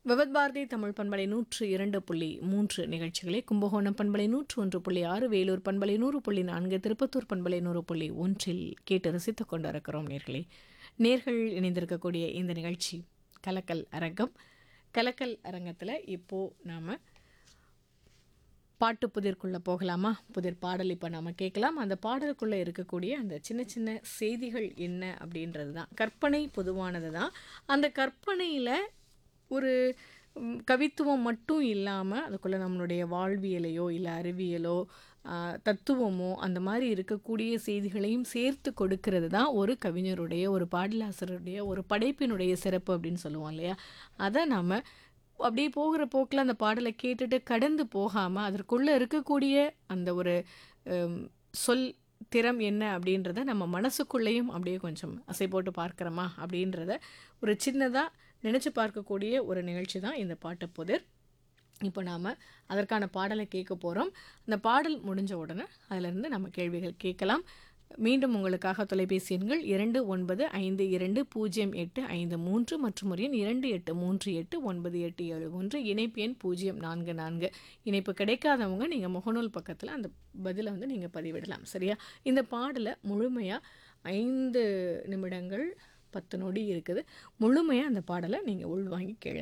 விவத் பாரதி தமிழ் பண்பலை நூற்று இரண்டு புள்ளி மூன்று நிகழ்ச்சிகளை கும்பகோணம் பண்பலை நூற்று ஒன்று புள்ளி ஆறு வேலூர் பண்பலை நூறு புள்ளி நான்கு திருப்பத்தூர் பண்பலை நூறு புள்ளி ஒன்றில் கேட்டு ரசித்துக் கொண்டிருக்கிறோம் நேர்களே நேர்கள் இணைந்திருக்கக்கூடிய இந்த நிகழ்ச்சி கலக்கல் அரங்கம் கலக்கல் அரங்கத்தில் இப்போது நாம் பாட்டு புதிர்க்குள்ளே போகலாமா புதிர் பாடல் இப்போ நாம் கேட்கலாம் அந்த பாடலுக்குள்ளே இருக்கக்கூடிய அந்த சின்ன சின்ன செய்திகள் என்ன அப்படின்றது தான் கற்பனை பொதுவானது தான் அந்த கற்பனையில் ஒரு ம், கவித்துவம் மட்டும் இல்லாமல் அதுக்குள்ளே நம்மளுடைய வாழ்வியலையோ இல்லை அறிவியலோ ஆ, தத்துவமோ அந்த மாதிரி இருக்கக்கூடிய செய்திகளையும் சேர்த்து கொடுக்கிறது தான் ஒரு கவிஞருடைய ஒரு பாடலாசிரியருடைய ஒரு படைப்பினுடைய சிறப்பு அப்படின்னு சொல்லுவோம் இல்லையா அதை நாம் அப்படியே போகிற போக்கில் அந்த பாடலை கேட்டுட்டு கடந்து போகாமல் அதற்குள்ளே இருக்கக்கூடிய அந்த ஒரு ஹம், சொல் திறம் என்ன அப்படின்றத நம்ம மனசுக்குள்ளேயும் அப்படியே கொஞ்சம் அசை போட்டு பார்க்குறோமா அப்படின்றத ஒரு சின்னதாக நினச்சி பார்க்கக்கூடிய ஒரு நிகழ்ச்சி தான் இந்த பாட்டு புதிர் இப்போ நாம் அதற்கான பாடலை கேட்க போகிறோம் அந்த பாடல் முடிஞ்ச உடனே அதிலிருந்து நம்ம கேள்விகள் கேட்கலாம் மீண்டும் உங்களுக்காக தொலைபேசி எண்கள் இரண்டு ஒன்பது ஐந்து இரண்டு பூஜ்ஜியம் எட்டு ஐந்து மூன்று மற்றும் ஒரு எண் இரண்டு எட்டு மூன்று எட்டு ஒன்பது எட்டு ஏழு ஒன்று இணைப்பு எண் பூஜ்ஜியம் நான்கு நான்கு இணைப்பு கிடைக்காதவங்க நீங்கள் முகநூல் பக்கத்தில் அந்த பதிலை வந்து நீங்கள் பதிவிடலாம் சரியா இந்த பாடலை முழுமையாக ஐந்து நிமிடங்கள் பத்து நொடி இருக்குது முழுமையாக அந்த பாடலை நீங்கள் உள்வாங்கி கேளுங்க